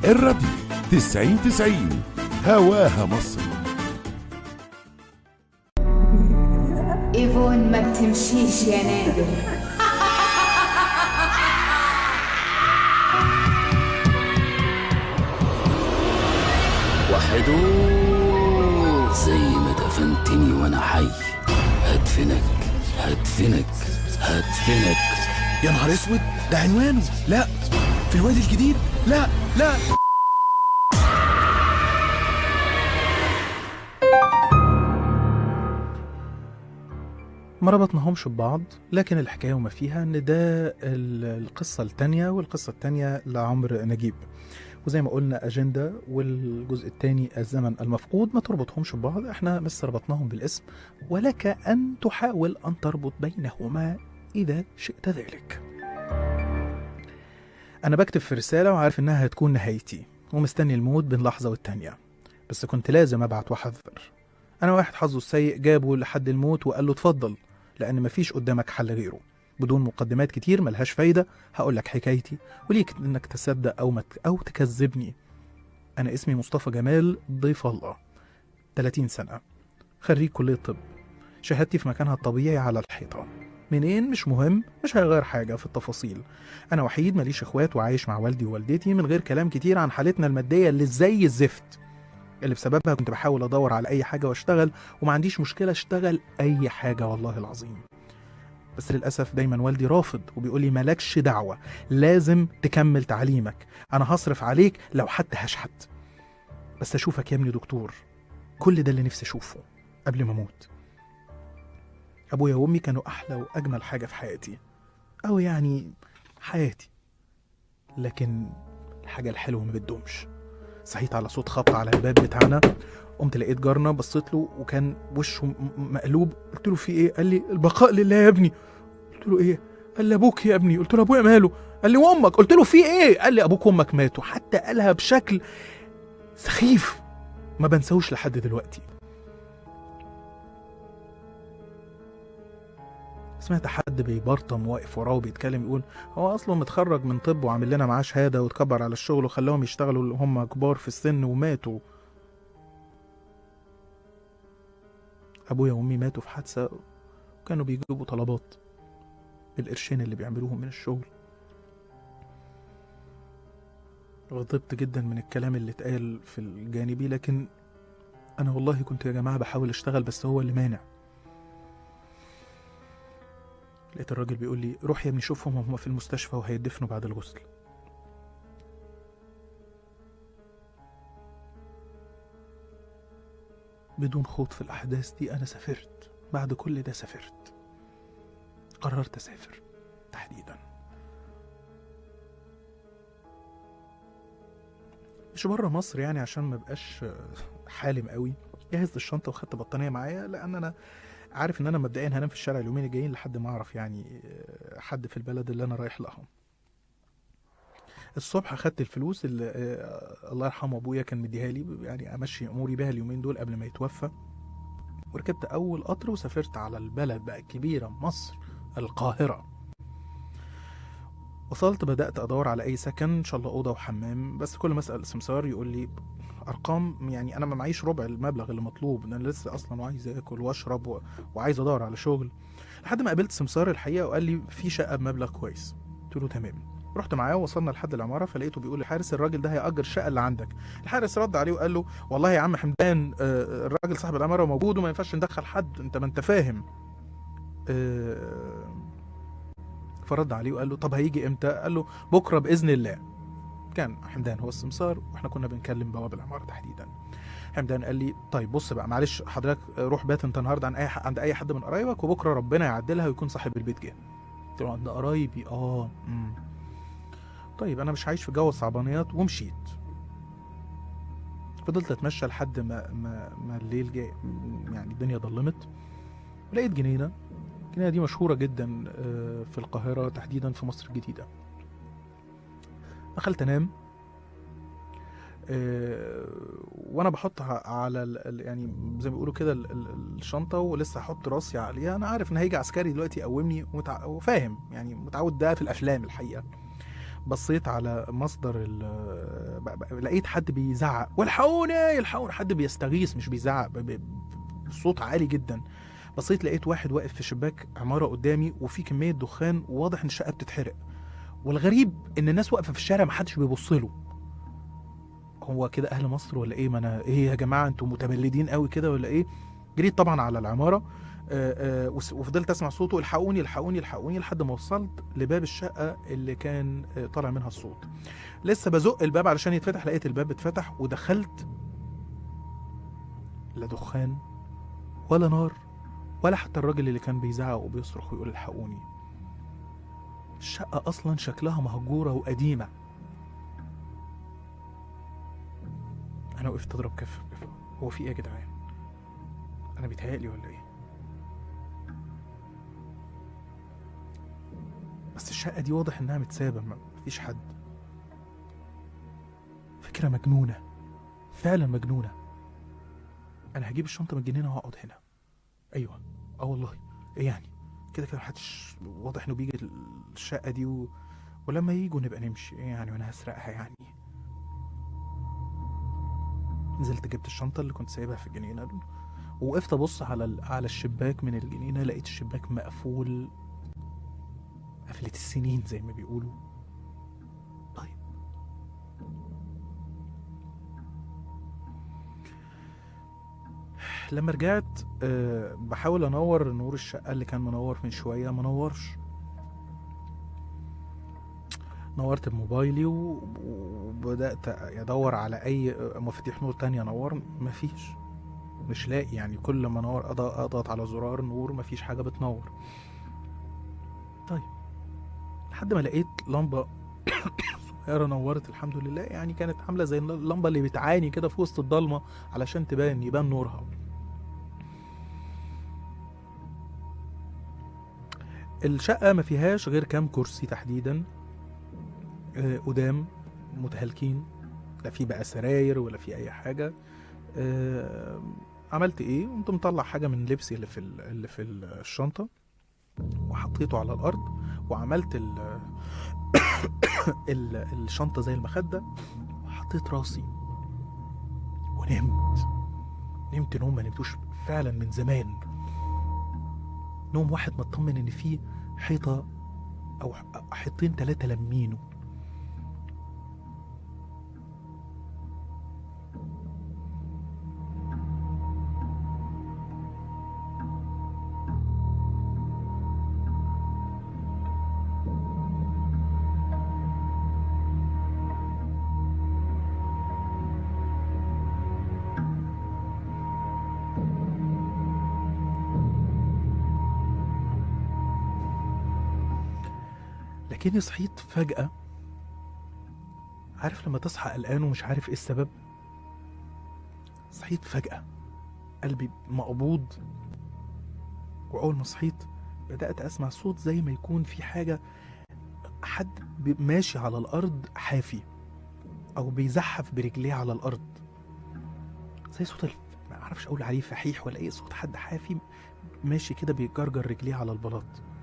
الراديو 90 90 هواها مصر ايفون ما بتمشيش يا نادر وحدو زي ما دفنتني وانا حي هدفنك هدفنك هدفنك يا نهار اسود ده عنوانه لا في الوادي الجديد لا لا ما ربطناهمش ببعض لكن الحكاية وما فيها ان ده ال- القصة التانية والقصة التانية لعمرو نجيب وزي ما قلنا أجندة والجزء التاني الزمن المفقود ما تربطهمش ببعض احنا بس ربطناهم بالاسم ولك أن تحاول أن تربط بينهما إذا شئت ذلك أنا بكتب في رسالة وعارف إنها هتكون نهايتي ومستني الموت بين لحظة والتانية بس كنت لازم أبعت وأحذر أنا واحد حظه السيء جابه لحد الموت وقال له اتفضل لأن مفيش قدامك حل غيره بدون مقدمات كتير ملهاش فايدة هقول لك حكايتي وليك إنك تصدق أو مت أو تكذبني أنا اسمي مصطفى جمال ضيف الله 30 سنة خريج كلية طب شهادتي في مكانها الطبيعي على الحيطة منين مش مهم مش هيغير حاجة في التفاصيل أنا وحيد ماليش إخوات وعايش مع والدي ووالدتي من غير كلام كتير عن حالتنا المادية اللي زي الزفت اللي بسببها كنت بحاول ادور على اي حاجه واشتغل وما عنديش مشكله اشتغل اي حاجه والله العظيم بس للاسف دايما والدي رافض وبيقول لي مالكش دعوه لازم تكمل تعليمك انا هصرف عليك لو حتى هشحت بس اشوفك يا ابني دكتور كل ده اللي نفسي اشوفه قبل ما اموت ابويا وامي كانوا احلى واجمل حاجه في حياتي او يعني حياتي لكن الحاجه الحلوه ما بتدومش صحيت على صوت خبط على الباب بتاعنا قمت لقيت جارنا بصيت له وكان وشه م- م- مقلوب قلت له في ايه قال لي البقاء لله يا ابني قلت له ايه قال لي ابوك يا ابني قلت له ابويا ماله قال لي وامك قلت له في ايه قال لي ابوك وامك ماتوا حتى قالها بشكل سخيف ما بنساهوش لحد دلوقتي سمعت حد بيبرطم واقف وراه وبيتكلم يقول هو اصلا متخرج من طب وعامل لنا معاه شهاده واتكبر على الشغل وخلاهم يشتغلوا اللي هم كبار في السن وماتوا ابويا وامي ماتوا في حادثه وكانوا بيجيبوا طلبات بالقرشين اللي بيعملوهم من الشغل غضبت جدا من الكلام اللي اتقال في الجانبي لكن انا والله كنت يا جماعه بحاول اشتغل بس هو اللي مانع لقيت الراجل بيقول لي روح يا ابني شوفهم هم في المستشفى وهيدفنوا بعد الغسل بدون خوض في الأحداث دي أنا سافرت بعد كل ده سافرت قررت أسافر تحديدا مش بره مصر يعني عشان ما بقاش حالم قوي جهزت الشنطة وخدت بطانية معايا لأن أنا عارف ان انا مبدئيا هنام في الشارع اليومين الجايين لحد ما اعرف يعني آه، حد في البلد اللي انا رايح لها الصبح اخدت الفلوس اللي آه، الله يرحمه ابويا كان مديها لي يعني امشي اموري بيها اليومين دول قبل ما يتوفى وركبت اول قطر وسافرت على البلد بقى الكبيره مصر القاهره وصلت بدات ادور على اي سكن ان شاء الله اوضه وحمام بس كل ما اسال سمسار يقول لي ارقام يعني انا ما معيش ربع المبلغ اللي مطلوب انا لسه اصلا وعايز اكل واشرب و... وعايز ادور على شغل لحد ما قابلت سمسار الحقيقه وقال لي في شقه بمبلغ كويس قلت له تمام رحت معاه ووصلنا لحد العماره فلقيته بيقول لحارس الراجل ده هيأجر الشقه اللي عندك الحارس رد عليه وقال له والله يا عم حمدان آه، الراجل صاحب العماره موجود وما ينفعش ندخل حد انت ما انت فاهم آه، فرد عليه وقال له طب هيجي امتى قال له بكره باذن الله كان حمدان هو السمسار واحنا كنا بنكلم بواب العماره تحديدا حمدان قال لي طيب بص بقى معلش حضرتك روح بات انت النهارده عند اي ح- عند اي حد من قرايبك وبكره ربنا يعدلها ويكون صاحب البيت جه قلت له عند قرايبي اه امم طيب انا مش عايش في جو الصعبانيات ومشيت فضلت اتمشى لحد ما ما, ما الليل جاي يعني الدنيا ضلمت ولقيت جنينه الجنينه دي مشهوره جدا آه، في القاهره تحديدا في مصر الجديده دخلت انام آه، وانا بحط ع- على ال- ال- يعني زي ما بيقولوا كده ال- ال- الشنطه ولسه هحط راسي عليها انا عارف ان هيجي عسكري دلوقتي يقومني ومتع... وفاهم يعني متعود ده في الافلام الحقيقه بصيت على مصدر ال- ب- ب- لقيت حد بيزعق والحقوني الحقوني حد بيستغيث مش بيزعق ب- ب- بصوت عالي جدا بصيت لقيت واحد واقف في شباك عمارة قدامي وفي كمية دخان وواضح ان الشقة بتتحرق والغريب ان الناس واقفة في الشارع محدش بيبص له هو كده اهل مصر ولا ايه ما انا ايه يا جماعة انتوا متملدين قوي كده ولا ايه جريت طبعا على العمارة آه، آه، وس- وفضلت اسمع صوته الحقوني الحقوني الحقوني لحد ما وصلت لباب الشقه اللي كان آه، طالع منها الصوت لسه بزق الباب علشان يتفتح لقيت الباب اتفتح ودخلت لا دخان ولا نار ولا حتى الراجل اللي كان بيزعق وبيصرخ ويقول الحقوني الشقة أصلا شكلها مهجورة وقديمة أنا وقفت أضرب كف بكف هو في إيه يا جدعان؟ أنا بيتهيألي ولا إيه؟ بس الشقة دي واضح إنها متسابة ما- مفيش حد فكرة مجنونة فعلا مجنونة أنا هجيب الشنطة من الجنينة وهقعد هنا أيوه أه والله إيه يعني كده كده محدش واضح إنه بيجي الشقة دي و... ولما يجوا نبقى نمشي إيه يعني وأنا هسرقها يعني نزلت جبت الشنطة اللي كنت سايبها في الجنينة ووقفت أبص على ال... على الشباك من الجنينة لقيت الشباك مقفول قفلة السنين زي ما بيقولوا طيب لما رجعت أه بحاول انور نور الشقة اللي كان منور من شوية منورش نورت بموبايلي و- وبدأت ادور على اي مفاتيح نور تانية انور مفيش مش لاقي يعني كل ما انور أض- اضغط على زرار نور مفيش حاجة بتنور طيب لحد ما لقيت لمبة صغيرة نورت الحمد لله يعني كانت عاملة زي اللمبة اللي بتعاني كده في وسط الضلمة علشان تبان يبان نورها الشقة ما فيهاش غير كام كرسي تحديدا آه، قدام متهالكين لا في بقى سراير ولا في أي حاجة آه، عملت ايه قمت مطلع حاجة من لبسي اللي في ال- اللي في الشنطة وحطيته على الأرض وعملت ال ال الشنطة زي المخدة وحطيت راسي ونمت نمت نوم ما نمتوش فعلا من زمان نوم واحد مطمن ان في حيطة او ح- حيطين تلاتة لمينه لكني صحيت فجأة عارف لما تصحى قلقان ومش عارف ايه السبب صحيت فجأة قلبي مقبوض وأول ما صحيت بدأت أسمع صوت زي ما يكون في حاجة حد بي- ماشي على الأرض حافي أو بيزحف برجليه على الأرض زي صوت ال... ما أعرفش أقول عليه فحيح ولا إيه صوت حد حافي ماشي كده بيجرجر رجليه على البلاط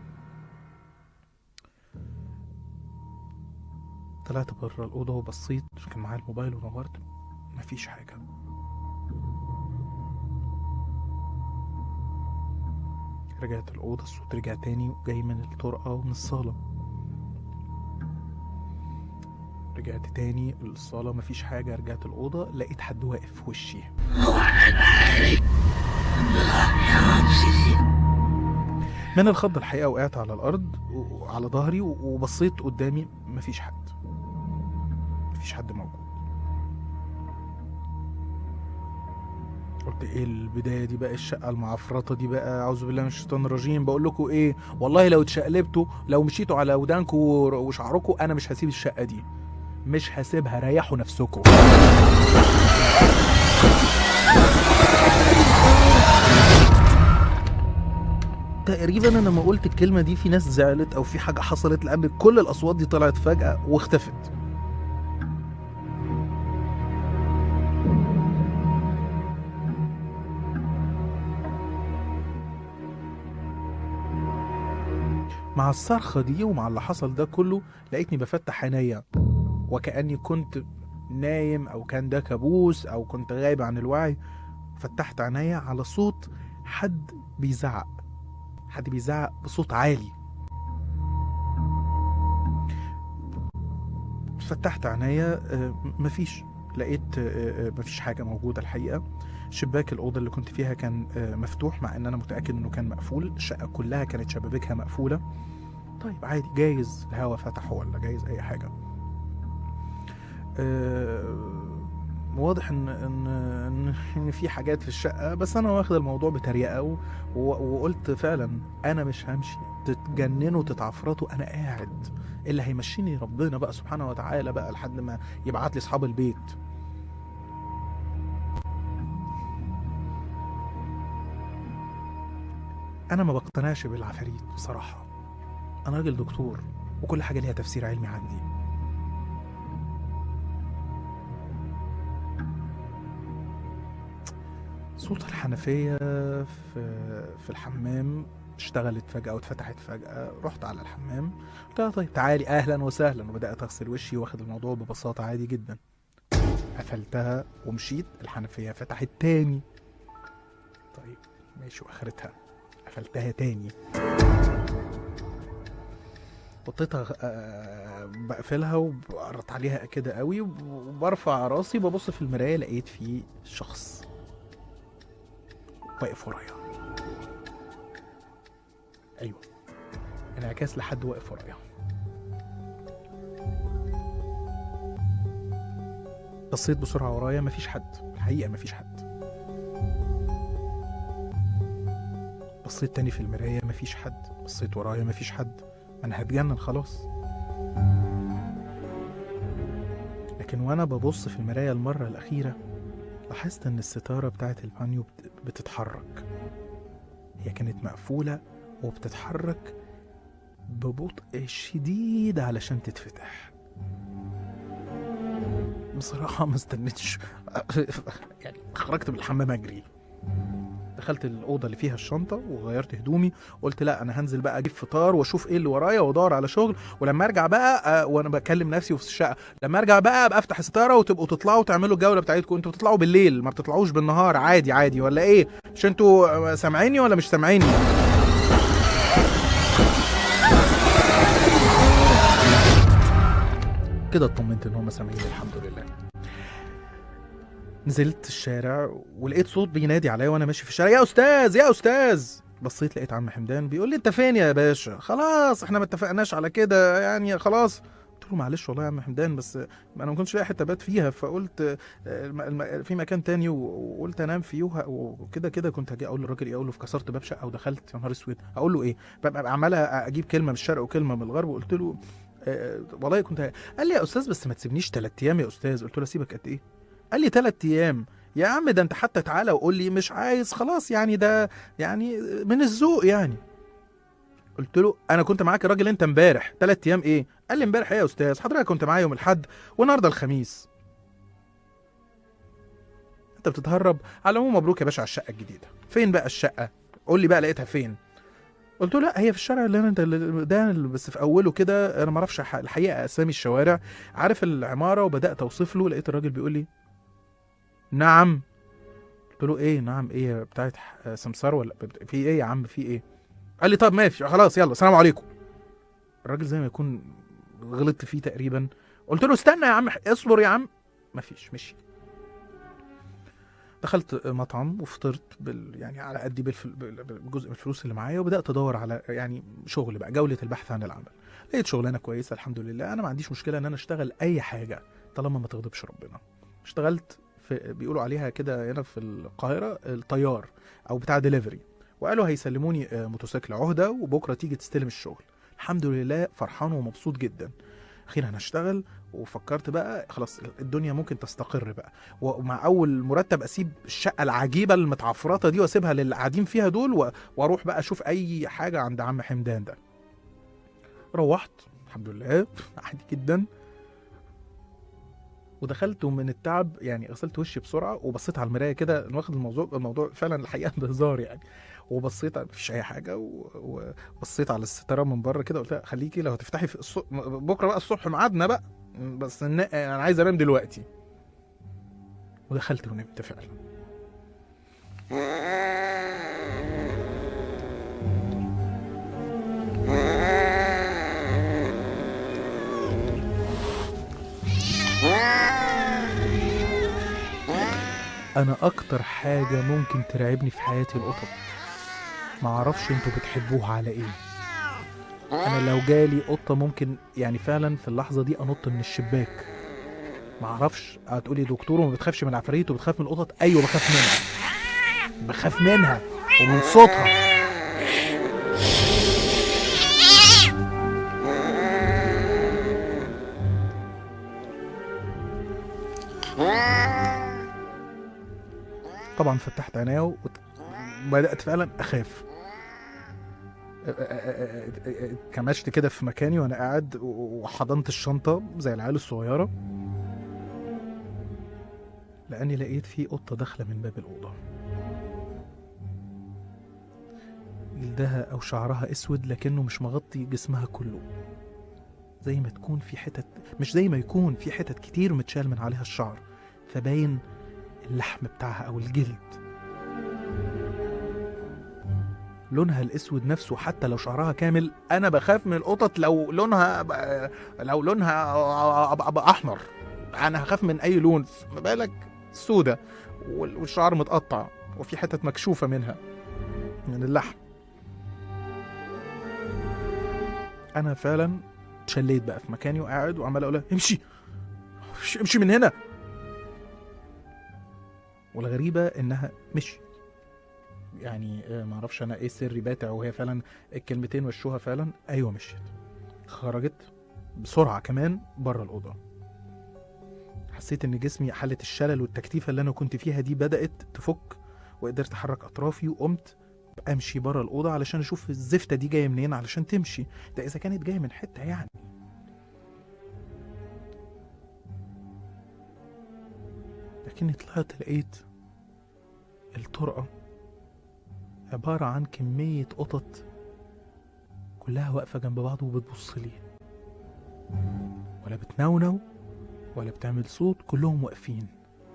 طلعت بره الأوضة وبصيت كان معايا الموبايل ونورت مفيش حاجة رجعت الأوضة الصوت رجع تاني وجاي من الطرقة ومن الصالة رجعت تاني الصالة مفيش حاجة رجعت الأوضة لقيت حد واقف في وشي من الخض الحقيقة وقعت على الأرض وعلى ظهري وبصيت قدامي مفيش حد مفيش حد موجود قلت ايه البدايه دي بقى الشقه المعفرطه دي بقى اعوذ بالله من الشيطان الرجيم بقول لكم ايه والله لو اتشقلبتوا لو مشيتوا على ودانكم وشعركم انا مش هسيب الشقه دي مش هسيبها ريحوا نفسكم تقريبا انا لما قلت الكلمه دي في ناس زعلت او في حاجه حصلت لان كل الاصوات دي طلعت فجاه واختفت مع الصرخة دي ومع اللي حصل ده كله لقيتني بفتح عينيا وكأني كنت نايم أو كان ده كابوس أو كنت غايب عن الوعي فتحت عينيا على صوت حد بيزعق حد بيزعق بصوت عالي فتحت عينيا آه، مفيش لقيت آه، آه، مفيش حاجة موجودة الحقيقة شباك الأوضة اللي كنت فيها كان آه، مفتوح مع إن أنا متأكد إنه كان مقفول الشقة كلها كانت شبابيكها مقفولة طيب عادي جايز الهوا فتحه ولا جايز أي حاجة آه، واضح ان ان ان إن في حاجات في الشقه بس انا واخد الموضوع بتريقه و- و- وقلت فعلا انا مش همشي تتجننوا تتعفرطوا انا قاعد اللي هيمشيني ربنا بقى سبحانه وتعالى بقى لحد ما يبعت لي اصحاب البيت انا ما بقتنعش بالعفاريت بصراحه انا راجل دكتور وكل حاجه ليها تفسير علمي عندي صوت الحنفية في في الحمام اشتغلت فجأة واتفتحت فجأة رحت على الحمام قلت لها طيب تعالي أهلا وسهلا وبدأت أغسل وشي واخد الموضوع ببساطة عادي جدا قفلتها ومشيت الحنفية فتحت تاني طيب ماشي واخرتها قفلتها تاني وطيتها آه، بقفلها وقرت عليها كده قوي وبرفع راسي ببص في المراية لقيت في شخص واقف ورايا ايوه انعكاس لحد واقف ورايا بصيت بسرعه ورايا مفيش حد الحقيقه مفيش حد بصيت تاني في المرايه مفيش حد بصيت ورايا مفيش حد انا هتجنن خلاص لكن وانا ببص في المرايه المره الاخيره لاحظت ان الستاره بتاعت البانيو بت- بتتحرك هي كانت مقفوله وبتتحرك ببطء شديد علشان تتفتح بصراحة ما استنيتش يعني خرجت من الحمام أجري دخلت الأوضة اللي فيها الشنطة وغيرت هدومي قلت لا أنا هنزل بقى أجيب فطار وأشوف إيه اللي ورايا وأدور على شغل ولما أرجع بقى آه، وأنا بكلم نفسي في الشقة لما أرجع بقى أبقى أفتح الستارة وتبقوا تطلعوا تعملوا الجولة بتاعتكم أنتوا بتطلعوا بالليل ما بتطلعوش بالنهار عادي عادي ولا إيه مش أنتوا آه، سامعيني ولا مش سامعيني كده اطمنت ان هم سامعين الحمد لله نزلت الشارع ولقيت صوت بينادي عليا وانا ماشي في الشارع يا استاذ يا استاذ بصيت لقيت عم حمدان بيقول لي انت فين يا باشا خلاص احنا ما اتفقناش على كده يعني خلاص قلت له معلش والله يا عم حمدان بس انا ما كنتش لاقي حته ابات فيها فقلت آه، الم- الم- في مكان تاني و- وقلت انام فيه وه- وكده كده كنت هاجي اقول للراجل ايه اقول له في كسرت باب شقه ودخلت يا نهار اسود اقول له ايه ببقى عمالها اجيب كلمه من الشرق وكلمه من الغرب وقلت له آه، والله كنت ه- قال لي يا استاذ بس ما تسيبنيش ثلاث ايام يا استاذ قلت له اسيبك قد ايه قال لي ثلاث ايام يا عم ده انت حتى تعالى وقول لي مش عايز خلاص يعني ده يعني من الذوق يعني قلت له انا كنت معاك الراجل انت امبارح ثلاث ايام ايه قال لي امبارح ايه يا استاذ حضرتك كنت معايا يوم الاحد والنهارده الخميس انت بتتهرب على العموم مبروك يا باشا على الشقه الجديده فين بقى الشقه قول لي بقى لقيتها فين قلت له لا هي في الشارع اللي انا ده- ده بس في اوله كده انا ما اعرفش ح- الحقيقه اسامي الشوارع عارف العماره وبدات اوصف له لقيت الراجل بيقول لي نعم قلت له ايه نعم ايه بتاعت ح- سمسار ولا بت- في ايه يا عم في ايه قال لي طب ماشي خلاص يلا سلام عليكم الراجل زي ما يكون غلطت فيه تقريبا قلت له استنى يا عم اصبر يا عم مفيش مشي دخلت مطعم وفطرت بال يعني على قدي بالف- بال- بجزء من الفلوس اللي معايا وبدات ادور على يعني شغل بقى جوله البحث عن العمل لقيت شغلانه كويسه الحمد لله انا ما عنديش مشكله ان انا اشتغل اي حاجه طالما ما تغضبش ربنا اشتغلت في بيقولوا عليها كده هنا في القاهره الطيار او بتاع ديليفري وقالوا هيسلموني آه، موتوسيكل عهده وبكره تيجي تستلم الشغل الحمد لله فرحان ومبسوط جدا اخيرا هشتغل وفكرت بقى خلاص الدنيا ممكن تستقر بقى ومع اول مرتب اسيب الشقه العجيبه المتعفرطه دي واسيبها للي قاعدين فيها دول و- واروح بقى اشوف اي حاجه عند عم حمدان ده روحت الحمد لله عادي جدا ودخلت ومن التعب يعني غسلت وشي بسرعه وبصيت على المرايه كده أنا واخد الموضوع الموضوع فعلا الحقيقه بهزار يعني وبصيت على- مفيش اي حاجه و- وبصيت على الستاره من بره كده قلت لها خليكي لو هتفتحي في الصبح بكره بقى الصبح ميعادنا بقى بس إن- انا عايز انام دلوقتي ودخلت ونمت فعلا انا اكتر حاجه ممكن ترعبني في حياتي القطط ما اعرفش انتوا بتحبوها على ايه انا لو جالي قطه ممكن يعني فعلا في اللحظه دي انط من الشباك ما اعرفش هتقولي دكتور وما بتخافش من العفاريت وبتخاف من القطط ايوه بخاف منها بخاف منها ومن صوتها طبعا فتحت عينيا وت- وبدات فعلا اخاف أ- أ- أ- أ- كمشت كده في مكاني وانا قاعد و- وحضنت الشنطه زي العيال الصغيره لاني لقيت في قطه داخله من باب الاوضه جلدها او شعرها اسود لكنه مش مغطي جسمها كله زي ما تكون في حتت مش زي ما يكون في حتت كتير متشال من عليها الشعر فباين اللحم بتاعها او الجلد لونها الاسود نفسه حتى لو شعرها كامل انا بخاف من القطط لو لونها ب- لو لونها أبقى- أبقى احمر انا هخاف من اي لون ما بالك سودة وال- والشعر متقطع وفي حتت مكشوفة منها من اللحم انا فعلا اتشليت بقى في مكاني وقاعد وعمال اقول لها امشي امشي- امشي من هنا والغريبة انها مشي يعني آه، ما اعرفش انا ايه سري باتع وهي فعلا الكلمتين وشوها فعلا ايوه مشيت خرجت بسرعه كمان بره الاوضه حسيت ان جسمي حاله الشلل والتكتيفه اللي انا كنت فيها دي بدات تفك وقدرت احرك اطرافي وقمت امشي بره الاوضه علشان اشوف الزفته دي جايه منين علشان تمشي ده اذا كانت جايه من حته يعني لكني طلعت لقيت الطرقه عبارة عن كمية قطط كلها واقفة جنب بعض وبتبص لي ولا بتنونو ولا بتعمل صوت كلهم واقفين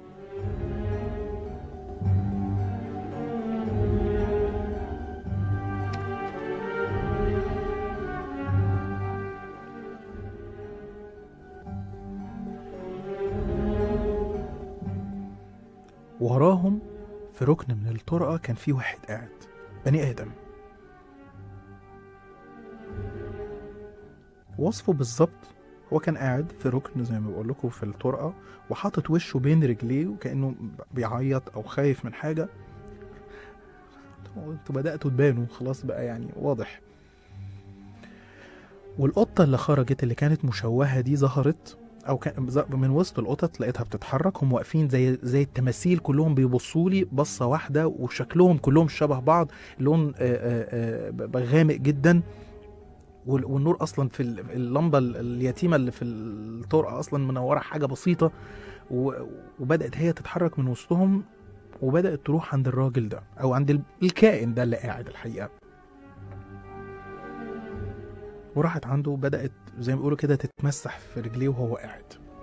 وراهم في ركن من الطرقة كان في واحد قاعد بني آدم وصفه بالظبط هو كان قاعد في ركن زي ما بقول لكم في الطرقة وحاطط وشه بين رجليه وكأنه بيعيط أو خايف من حاجة انتوا بدأتوا تبانوا خلاص بقى يعني واضح والقطة اللي خرجت اللي كانت مشوهة دي ظهرت او كان ز- من وسط القطط لقيتها بتتحرك هم واقفين زي زي التماثيل كلهم بيبصوا لي بصه واحده وشكلهم كلهم شبه بعض لون آه، آه، آه، ب- غامق جدا وال- والنور اصلا في ال- اللمبه ال- اليتيمه اللي في الطرقه اصلا منوره حاجه بسيطه و- وبدات هي تتحرك من وسطهم وبدات تروح عند الراجل ده او عند ال- الكائن ده اللي قاعد الحقيقه وراحت عنده وبدات زي ما بيقولوا كده تتمسح في رجليه وهو قاعد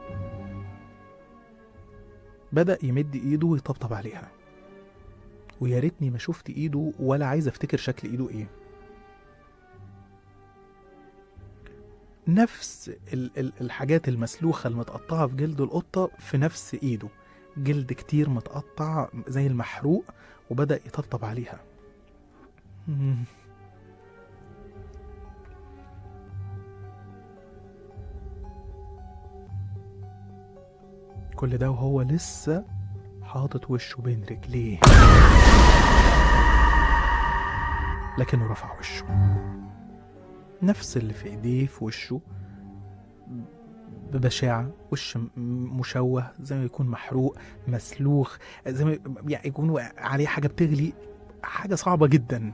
بدأ يمد ايده ويطبطب عليها ويا ريتني ما شفت ايده ولا عايز افتكر شكل ايده ايه نفس ال- ال- الحاجات المسلوخة المتقطعة في جلد القطة في نفس ايده جلد كتير متقطع زي المحروق وبدأ يطبطب عليها مم. كل ده وهو لسه حاطط وشه بين رجليه لكنه رفع وشه نفس اللي في ايديه في وشه ببشاعة وش م- مشوه زي ما يكون محروق مسلوخ زي ما يعني يكون عليه حاجة بتغلي حاجة صعبة جدا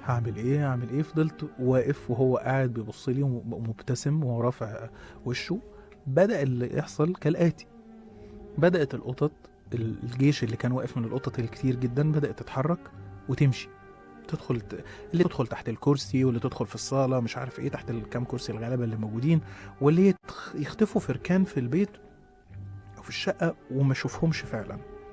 هعمل ايه هعمل ايه فضلت واقف وهو قاعد بيبص لي ومبتسم وهو رافع وشه بدا اللي يحصل كالاتي بدات القطط الجيش اللي كان واقف من القطط الكتير جدا بدات تتحرك وتمشي تدخل ت... اللي تدخل تحت الكرسي واللي تدخل في الصاله مش عارف ايه تحت الكام كرسي الغلابه اللي موجودين واللي يتخ... يختفوا في ركان في البيت او في الشقه وما اشوفهمش فعلا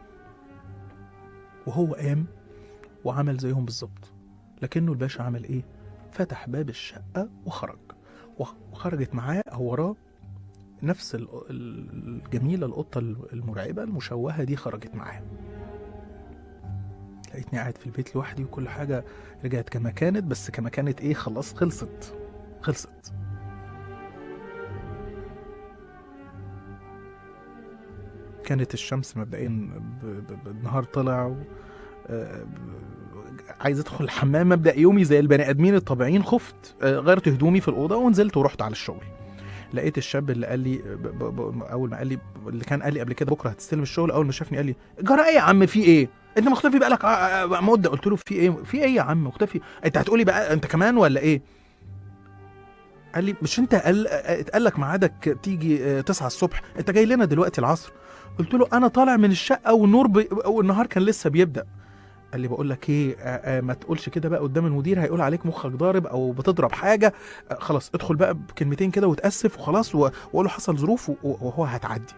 وهو قام وعمل زيهم بالظبط لكنه الباشا عمل ايه فتح باب الشقه وخرج وخ- وخرجت معاه او وراه نفس ال- ال- الجميله القطه المرعبه المشوهه دي خرجت معاه لقيتني قاعد في البيت لوحدي وكل حاجه رجعت كما كانت بس كما كانت ايه خلاص خلصت خلصت كانت الشمس مبدئيا ب- ب- بالنهار طلع و... آه، ب- عايز ادخل الحمام ابدا يومي زي البني ادمين الطبيعيين خفت آه، غيرت هدومي في الاوضه ونزلت ورحت على الشغل لقيت الشاب اللي قال لي ب... ب... ب... اول ما قال لي اللي كان قال لي قبل كده بكره هتستلم الشغل اول ما شافني قال لي جرى ايه يا عم في ايه انت مختفي بقالك ع- ع- مده قلت له في ايه في ايه يا عم مختفي انت هتقولي بقى انت كمان ولا ايه قال لي مش انت قال اتقال لك ميعادك تيجي آه، 9 الصبح انت جاي لنا دلوقتي العصر قلت له انا طالع من الشقه والنور ب... والنهار كان لسه بيبدا قال لي بقول لك ايه آه، آه، ما تقولش كده بقى قدام المدير هيقول عليك مخك ضارب او بتضرب حاجه آه، خلاص ادخل بقى بكلمتين كده وتاسف وخلاص و- وقول له حصل ظروف و- وهو هتعدي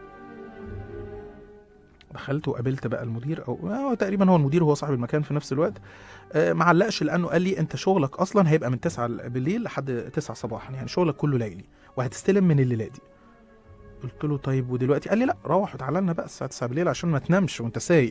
دخلت وقابلت بقى المدير او هو تقريبا هو المدير وهو صاحب المكان في نفس الوقت آه، ما علقش لانه قال لي انت شغلك اصلا هيبقى من 9 بالليل لحد 9 صباحا يعني شغلك كله ليلي وهتستلم من الليله دي قلت له طيب ودلوقتي قال لي لا روح وتعالى لنا بقى الساعه 9 بالليل عشان ما تنامش وانت سايق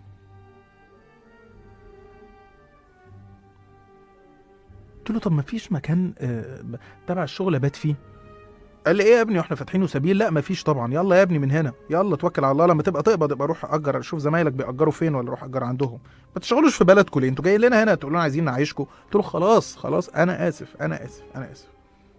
قلت له طب ما فيش مكان آه، تبع الشغل ابات فيه قال لي ايه يا ابني واحنا فاتحينه سبيل لا ما فيش طبعا يلا يا ابني من هنا يلا توكل على الله لما تبقى تقبض ابقى روح اجر شوف زمايلك بيأجروا فين ولا روح اجر عندهم ما تشتغلوش في بلدكم ليه انتوا جايين لنا هنا تقولوا لنا عايزين نعيشكم قلت له خلاص خلاص انا اسف انا اسف انا اسف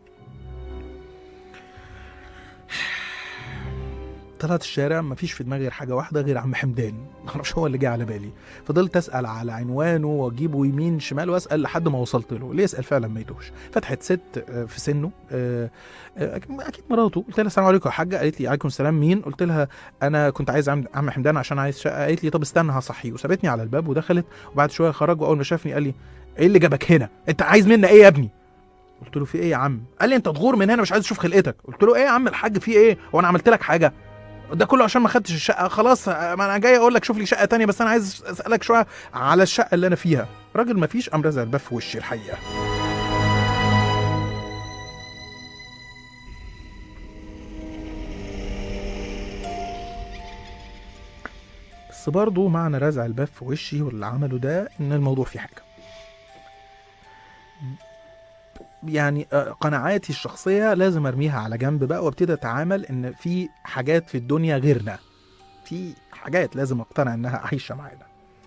طلعت الشارع مفيش في دماغي غير حاجه واحده غير عم حمدان معرفش هو اللي جه على بالي فضلت اسال على عنوانه واجيبه يمين شمال واسال لحد ما وصلت له ليه اسال فعلا ما يتوهش فتحت ست آه، في سنه آه، آه، أكيد- اكيد مراته قلت لها السلام عليكم يا حاجه قالت لي عليكم السلام مين قلت لها انا كنت عايز عم عم حمدان عشان عايز شقه قالت لي طب استنى هصحيه وسابتني على الباب ودخلت وبعد شويه خرج واول ما شافني قال لي ايه اللي جابك هنا انت عايز منا ايه يا ابني قلت له في ايه يا عم قال لي انت تغور من هنا مش عايز اشوف خلقتك قلت له ايه يا عم الحاج في ايه وانا عملت لك حاجه ده كله عشان ما خدتش الشقه خلاص ما انا جاي اقول لك شوف لي شقه تانية بس انا عايز اسالك شويه على الشقه اللي انا فيها راجل ما فيش قام رزع الباب في وشي الحقيقه بس برضه معنى رزع الباب في وشي واللي عمله ده ان الموضوع فيه حاجه يعني آه، قناعاتي الشخصيه لازم ارميها على جنب بقى وابتدي اتعامل ان في حاجات في الدنيا غيرنا في حاجات لازم اقتنع انها عايشه معانا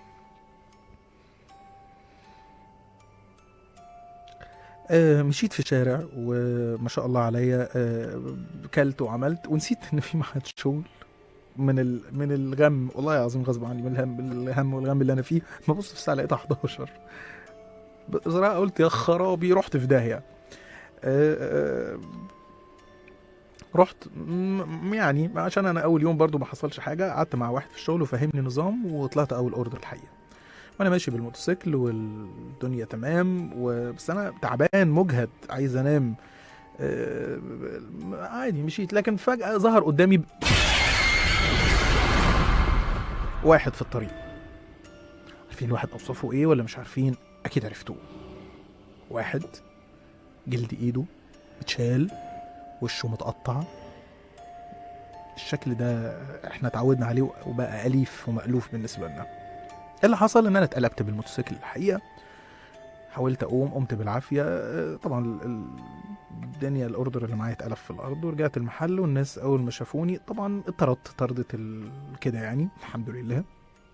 آه، مشيت في الشارع وما شاء الله عليا آه، كلت وعملت ونسيت ان في معهد شغل من ال... من الغم والله العظيم غصب عني من الهم الهم والغم اللي انا فيه ما بص في الساعه لقيتها 11 بصراحه قلت يا خرابي رحت في داهيه آه، آه، رحت م- يعني عشان انا اول يوم برضو ما حصلش حاجه قعدت مع واحد في الشغل وفهمني نظام وطلعت اول اوردر الحقيقه وانا ماشي بالموتوسيكل والدنيا تمام وبس انا تعبان مجهد عايز انام آه، عادي مشيت لكن فجاه ظهر قدامي ب- واحد في الطريق عارفين الواحد اوصافه ايه ولا مش عارفين اكيد عرفتوه واحد جلد ايده متشال وشه متقطع الشكل ده احنا اتعودنا عليه وبقى اليف ومألوف بالنسبه لنا اللي حصل ان انا اتقلبت بالموتوسيكل الحقيقه حاولت اقوم قمت بالعافيه آه، طبعا ال- ال- الدنيا الاوردر اللي معايا اتقلب في الارض ورجعت المحل والناس اول ما شافوني طبعا اتطردت طردت ال- كده يعني الحمد لله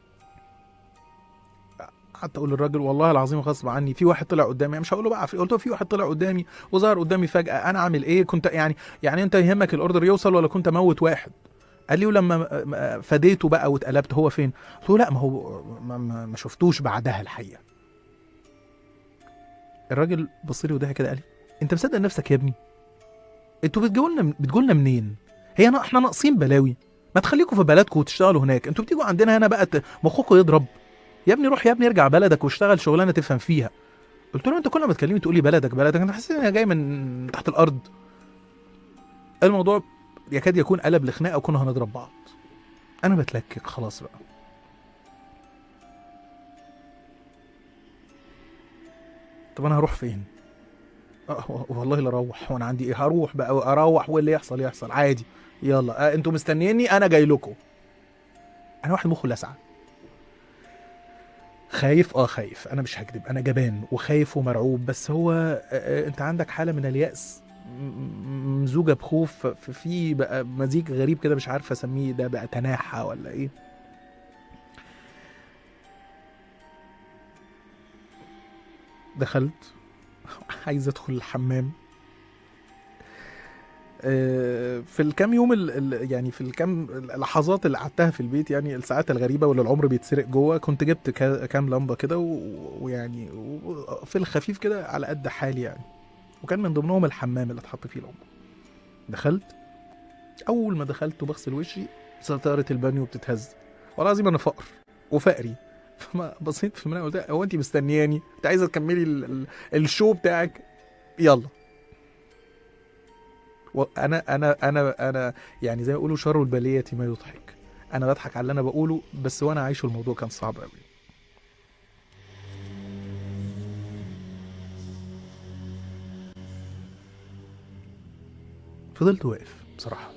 قعدت اقول للراجل والله العظيم غصب عني في واحد طلع قدامي مش هقول له بقى في- قلت له في واحد طلع قدامي وظهر قدامي فجاه انا اعمل ايه كنت يعني يعني انت يهمك الاوردر يوصل ولا كنت اموت واحد قال لي ولما م- م- فديته بقى واتقلبت هو فين قلت له لا ما هو ما, ما, ما شفتوش بعدها الحقيقه الراجل بص لي وضحك كده قال لي انت مصدق نفسك يا ابني انتوا بتجوا لنا بتجوا لنا منين هي نا- احنا ناقصين بلاوي ما تخليكم في بلدكم وتشتغلوا هناك انتوا بتيجوا عندنا هنا بقى ت- مخكم يضرب يا ابني روح يا ابني ارجع بلدك واشتغل شغلانه تفهم فيها قلت له انت كل ما تكلمني تقول لي بلدك بلدك انا حاسس ان انا جاي من تحت الارض الموضوع يكاد يكون قلب لخناقه وكنا هنضرب بعض انا بتلكك خلاص بقى طب انا هروح فين أه والله لا اروح وانا عندي ايه هروح بقى اروح واللي يحصل يحصل عادي يلا أه انتوا مستنيني انا جاي لكم انا واحد مخه لسعه خايف اه خايف انا مش هكذب انا جبان وخايف ومرعوب بس هو آه، آه، انت عندك حاله من الياس م- م- ممزوجه بخوف ف- في بقى مزيج غريب كده مش عارف اسميه ده بقى تناحه ولا ايه دخلت عايز ادخل الحمام آه، في الكام يوم ال ال يعني في الكام اللحظات اللي قعدتها في البيت يعني الساعات الغريبه واللي العمر بيتسرق جوه كنت جبت كا- كام لمبه كده و- ويعني و- في الخفيف كده على قد حالي يعني وكان من ضمنهم الحمام اللي اتحط فيه العمر دخلت اول ما دخلت وبغسل وشي ستاره البانيو بتتهز والله العظيم انا فقر وفقري فما بصيت في المرايه قلت هو انت مستنياني انت عايزه تكملي ال- ال- الشو بتاعك يلا وانا انا انا انا يعني زي ما يقولوا شر البليه ما يضحك انا بضحك على اللي انا بقوله بس وانا عايشه الموضوع كان صعب قوي فضلت واقف بصراحه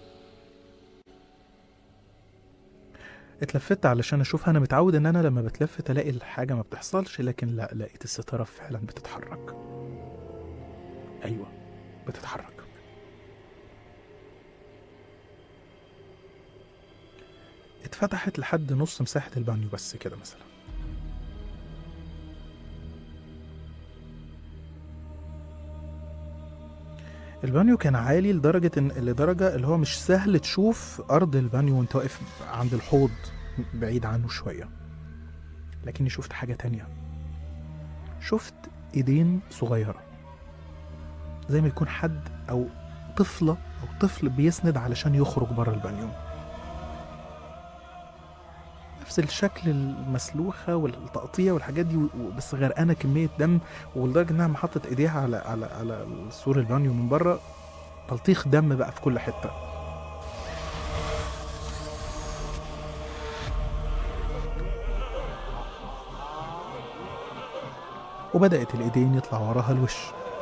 اتلفت علشان اشوفها انا متعود ان انا لما بتلفت الاقي الحاجه ما بتحصلش لكن لا لقيت الستاره فعلا بتتحرك ايوه بتتحرك اتفتحت لحد نص مساحة البانيو بس كده مثلا البانيو كان عالي لدرجة إن لدرجة اللي هو مش سهل تشوف أرض البانيو وأنت واقف عند الحوض بعيد عنه شوية لكني شفت حاجة تانية شفت إيدين صغيرة زي ما يكون حد أو طفلة أو طفل بيسند علشان يخرج بره البانيو نفس الشكل المسلوخه والتقطيع والحاجات دي و- بس غرقانه كميه دم ولدرجه انها ما حطت ايديها على على على سور البانيو من بره تلطيخ دم بقى في كل حته وبدأت الإيدين يطلع وراها الوش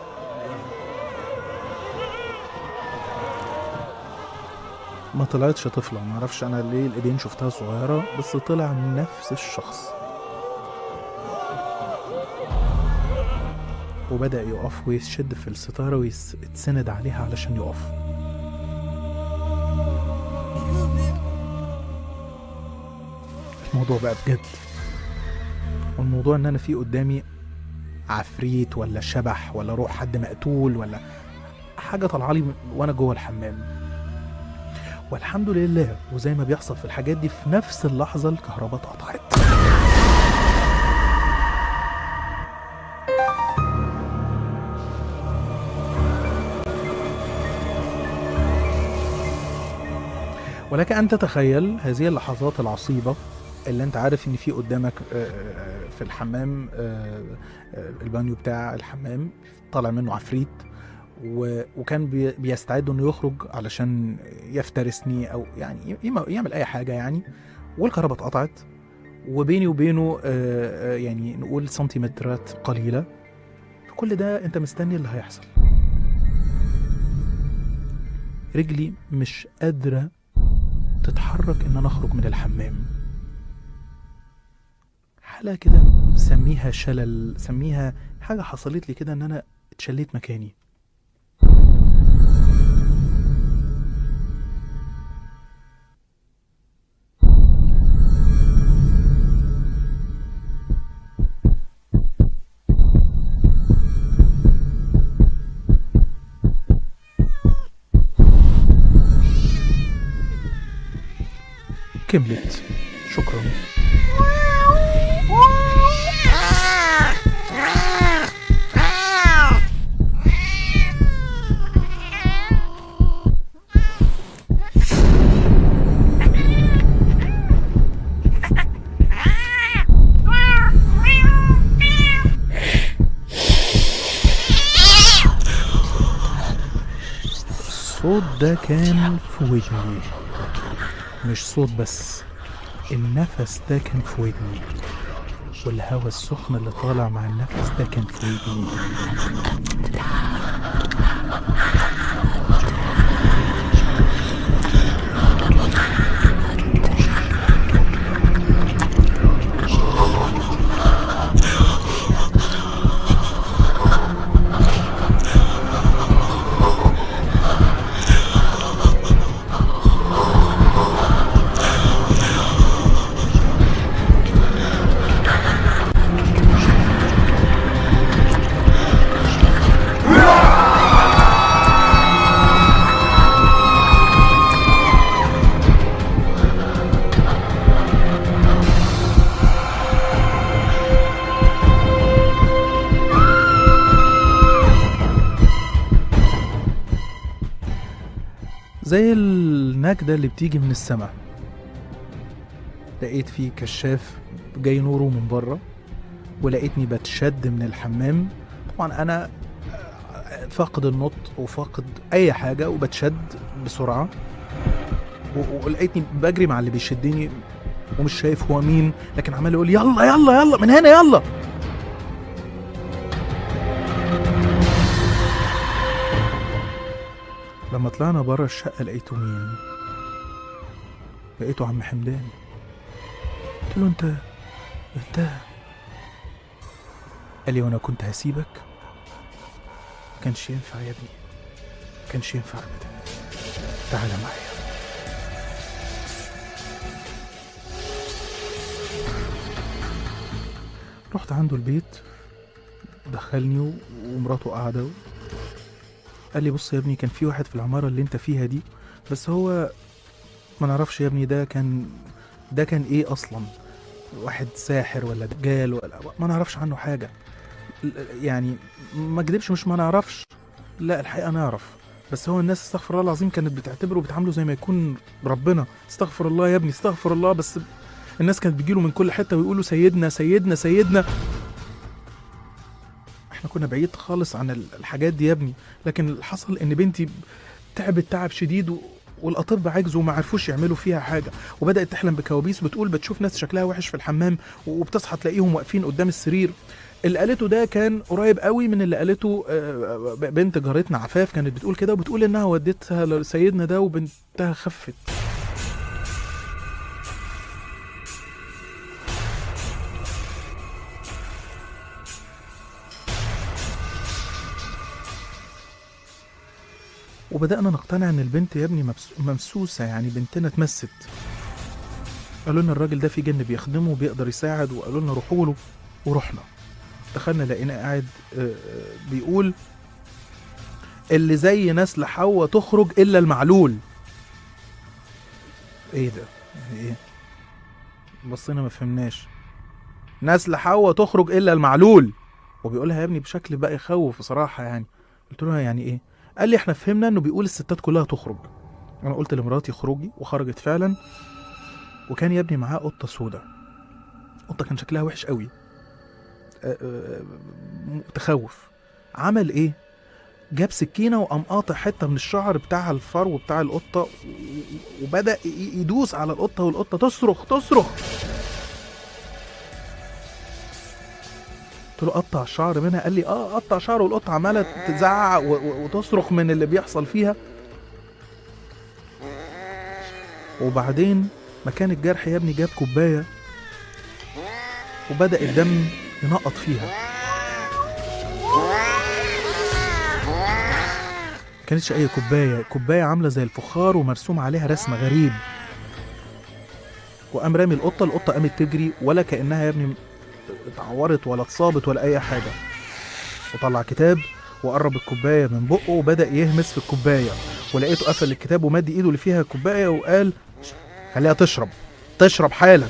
ما طلعتش طفلة ما اعرفش انا ليه الايدين شفتها صغيرة بس طلع نفس الشخص وبدأ يقف ويشد في الستارة ويتسند عليها علشان يقف الموضوع بقى بجد والموضوع ان انا في قدامي عفريت ولا شبح ولا روح حد مقتول ولا حاجة طالعة لي وانا جوه الحمام والحمد لله وزي ما بيحصل في الحاجات دي في نفس اللحظة الكهرباء اتقطعت ولك أن تتخيل هذه اللحظات العصيبة اللي انت عارف ان في قدامك آه، آه، في الحمام آه، آه، البانيو بتاع الحمام طالع منه عفريت و- وكان بي- بيستعد انه يخرج علشان يفترسني او يعني يم- يعمل اي حاجه يعني والكهرباء اتقطعت وبيني وبينه آه، آه، يعني نقول سنتيمترات قليله كل ده انت مستني اللي هيحصل رجلي مش قادره تتحرك ان انا اخرج من الحمام حالة كده سميها شلل سميها حاجة حصلت لي كده ان انا اتشليت مكاني كملت شكرا ده كان في ودني مش صوت بس النفس ده كان في ودني والهواء السخن اللي طالع مع النفس ده كان في ودني زي النجدة اللي بتيجي من السماء لقيت فيه كشاف جاي نوره من بره ولقيتني بتشد من الحمام طبعا انا فاقد النطق وفاقد اي حاجه وبتشد بسرعه و- ولقيتني بجري مع اللي بيشدني ومش شايف هو مين لكن عمال يقول يلا يلا يلا من هنا يلا لما طلعنا بره الشقة لقيته مين؟ لقيته عم حمدان قلت له انت انت قال لي وانا كنت هسيبك كانش ينفع يا ابني كانش ينفع ابدا تعالى معايا رحت عنده البيت دخلني و- ومراته قاعدة قال لي بص يا ابني كان في واحد في العمارة اللي انت فيها دي بس هو ما نعرفش يا ابني ده كان ده كان ايه اصلا واحد ساحر ولا دجال ولا ما نعرفش عنه حاجة ل- يعني ما اكدبش مش ما نعرفش لا الحقيقة نعرف بس هو الناس استغفر الله العظيم كانت بتعتبره وبتعامله زي ما يكون ربنا استغفر الله يا ابني استغفر الله بس الناس كانت بتجيله من كل حتة ويقولوا سيدنا سيدنا سيدنا احنا كنا بعيد خالص عن ال- الحاجات دي يا ابني لكن اللي حصل ان بنتي تعبت تعب شديد و... والاطباء عجزوا وما عرفوش يعملوا فيها حاجه وبدات تحلم بكوابيس بتقول بتشوف ناس شكلها وحش في الحمام وبتصحى تلاقيهم واقفين قدام السرير اللي قالته ده كان قريب قوي من اللي قالته آه، بنت جارتنا عفاف كانت بتقول كده وبتقول انها ودتها لسيدنا ده وبنتها خفت وبدأنا نقتنع إن البنت يا ابني مبس- ممسوسة يعني بنتنا اتمست قالوا لنا الراجل ده في جن بيخدمه وبيقدر يساعد وقالوا لنا روحوا له ورحنا دخلنا لقينا قاعد آه، آه، بيقول اللي زي نسل حواء تخرج إلا المعلول إيه ده؟ يعني إيه؟ بصينا ما فهمناش نسل حواء تخرج إلا المعلول وبيقولها يا ابني بشكل بقى يخوف بصراحة يعني قلت له يعني إيه؟ قال لي احنا فهمنا انه بيقول الستات كلها تخرج انا قلت لمراتي خروجي وخرجت فعلا وكان يا ابني معاه قطه سودا قطه كان شكلها وحش قوي آه، آه، م- تخوف عمل ايه جاب سكينه وقام قاطع حته من الشعر بتاع الفرو بتاع القطه و- و- وبدا ي- يدوس على القطه والقطه تصرخ تصرخ قلت له قطع الشعر منها قال لي اه قطع شعر والقطه عماله تزعق و- و- وتصرخ من اللي بيحصل فيها وبعدين مكان الجرح يا ابني جاب كوبايه وبدا الدم ينقط فيها ما كانتش اي كوبايه كوبايه عامله زي الفخار ومرسوم عليها رسم غريب وقام رامي القطه القطه قامت تجري ولا كانها يا ابني اتعورت ولا اتصابت ولا اي حاجه وطلع كتاب وقرب الكوبايه من بقه وبدا يهمس في الكوبايه ولقيته قفل الكتاب ومد ايده اللي فيها الكوبايه وقال خليها تشرب تشرب حالا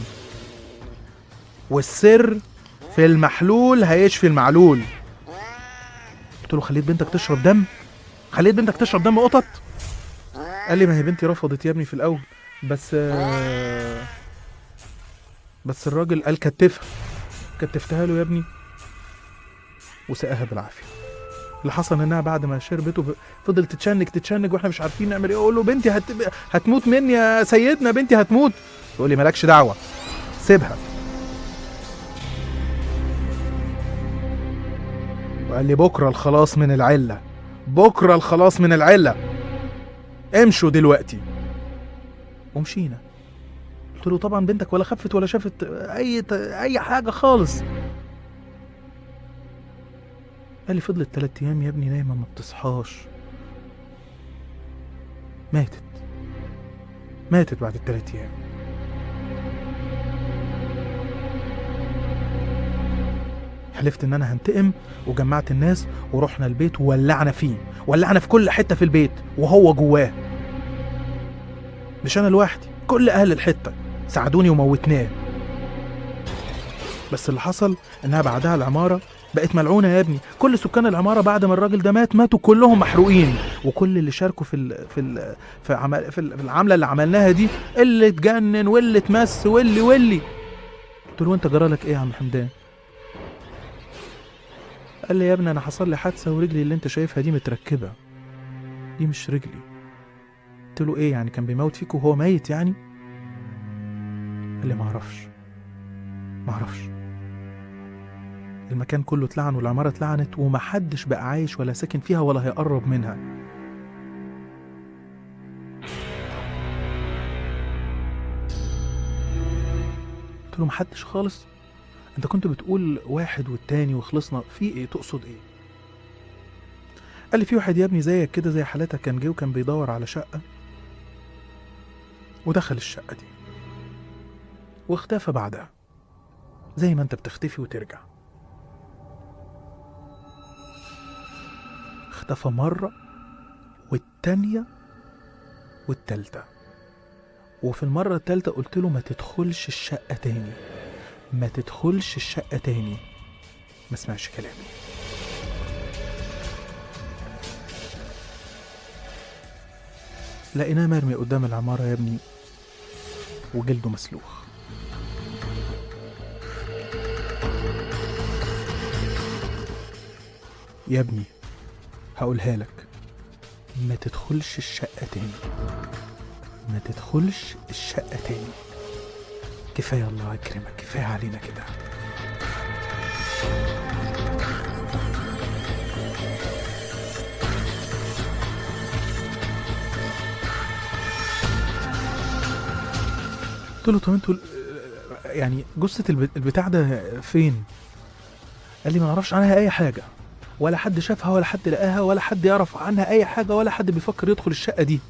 والسر في المحلول هيشفي المعلول قلت له خليت بنتك تشرب دم خليت بنتك تشرب دم قطط قال لي ما هي بنتي رفضت يا ابني في الاول بس آه، بس الراجل قال كتفها كتفتها له يا ابني وسقاها بالعافيه اللي حصل انها بعد ما شربته ب- فضلت تتشنج تتشنج واحنا مش عارفين نعمل ايه اقول له بنتي هت... هتموت مني يا سيدنا بنتي هتموت يقول لي مالكش دعوه سيبها وقال لي بكره الخلاص من العله بكره الخلاص من العله امشوا دلوقتي ومشينا قلت له طبعا بنتك ولا خفت ولا شافت اي اي حاجه خالص قال لي فضلت تلات ايام يا ابني نايمه ما بتصحاش ماتت ماتت بعد التلات ايام حلفت ان انا هنتقم وجمعت الناس ورحنا البيت وولعنا فيه ولعنا في كل حته في البيت وهو جواه مش انا لوحدي كل اهل الحته ساعدوني وموتناه بس اللي حصل انها بعدها العماره بقت ملعونه يا ابني كل سكان العماره بعد ما الراجل ده مات ماتوا كلهم محروقين وكل اللي شاركوا في ال في ال في, عمل في, ال في العمله اللي عملناها دي اللي اتجنن واللي اتمس واللي واللي قلت له انت جرالك ايه يا عم حمدان قال لي يا ابني انا حصل لي حادثه ورجلي اللي انت شايفها دي متركبه دي مش رجلي قلت له ايه يعني كان بيموت فيك وهو ميت يعني قال لي معرفش معرفش المكان كله اتلعن والعمارة اتلعنت ومحدش بقى عايش ولا ساكن فيها ولا هيقرب منها قلت له محدش خالص انت كنت بتقول واحد والتاني وخلصنا في ايه تقصد ايه قال لي في واحد يا ابني زيك كده زي حالتك كان جه وكان بيدور على شقة ودخل الشقة دي واختفى بعدها زي ما انت بتختفي وترجع اختفى مرة والتانية والتالتة وفي المرة التالتة قلت له ما تدخلش الشقة تاني ما تدخلش الشقة تاني ما سمعش كلامي لقيناه مرمي قدام العمارة يا ابني وجلده مسلوخ يا ابني هقولها لك ما تدخلش الشقة تاني ما تدخلش الشقة تاني كفاية الله يكرمك كفاية علينا كده قلت له طب انتوا ال- يعني جثة الب- البتاع ده فين؟ قال لي ما نعرفش عنها أي حاجة ولا حد شافها ولا حد لقاها ولا حد يعرف عنها أي حاجة ولا حد بيفكر يدخل الشقة دي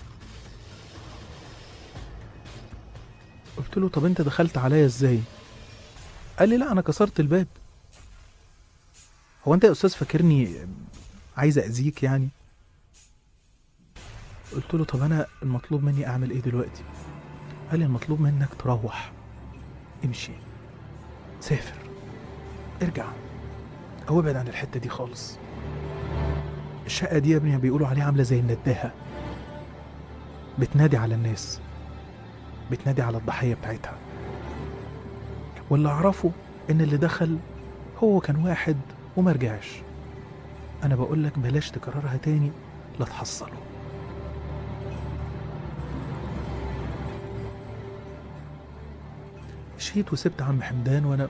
قلت له طب انت دخلت عليا ازاي قال لي لا انا كسرت الباب هو انت يا استاذ فاكرني عايز اذيك يعني قلت له طب انا المطلوب مني اعمل ايه دلوقتي قال لي المطلوب منك تروح امشي سافر ارجع او ابعد عن الحته دي خالص الشقه دي يا ابني بيقولوا عليها عامله زي النداهه بتنادي على الناس بتنادي على الضحيه بتاعتها واللي اعرفه ان اللي دخل هو كان واحد وما رجعش انا بقول لك بلاش تكررها تاني لا تحصله مشيت وسبت عم حمدان وانا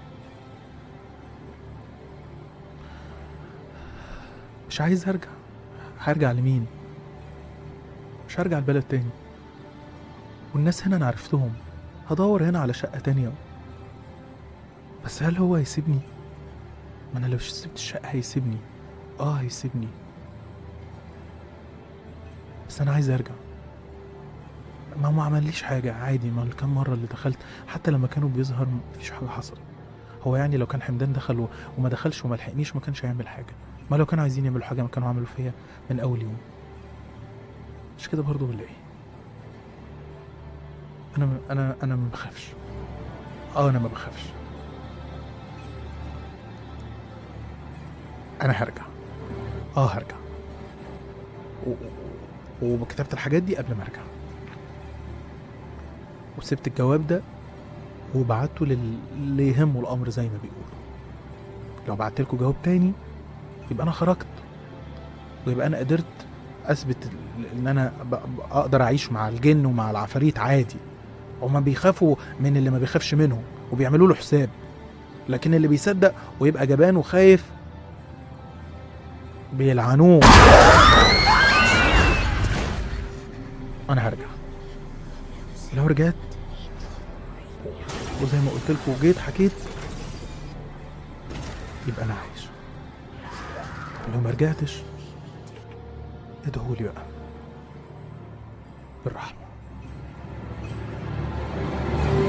مش عايز ارجع هرجع لمين مش هرجع البلد تاني والناس هنا انا عرفتهم هدور هنا على شقة تانية بس هل هو هيسيبني ما انا لو سبت الشقة هيسيبني اه هيسيبني بس انا عايز ارجع ما ما عمليش حاجة عادي ما الكام مرة اللي دخلت حتى لما كانوا بيظهر مفيش حاجة حصلت هو يعني لو كان حمدان دخل و- وما دخلش وما لحقنيش ما كانش هيعمل حاجة ما لو كانوا عايزين يعملوا حاجة ما كانوا عملوا فيا من أول يوم مش كده برضه ولا إيه؟ أنا م- أنا أنا ما بخافش أه أنا ما بخافش أنا هرجع أه هرجع و- و- وكتبت الحاجات دي قبل ما أرجع وسبت الجواب ده وبعته لل- اللي يهمه الامر زي ما بيقولوا لو بعت لكم جواب تاني يبقى انا خرجت ويبقى انا قدرت اثبت ال- ان انا ب- ب- اقدر اعيش مع الجن ومع العفاريت عادي هما بيخافوا من اللي ما بيخافش منهم وبيعملوا له حساب لكن اللي بيصدق ويبقى جبان وخايف بيلعنوه انا هرجع لو رجعت وزي ما قلت لكم جيت حكيت يبقى انا عايش لو ما رجعتش ادعوا لي بقى بالرحمه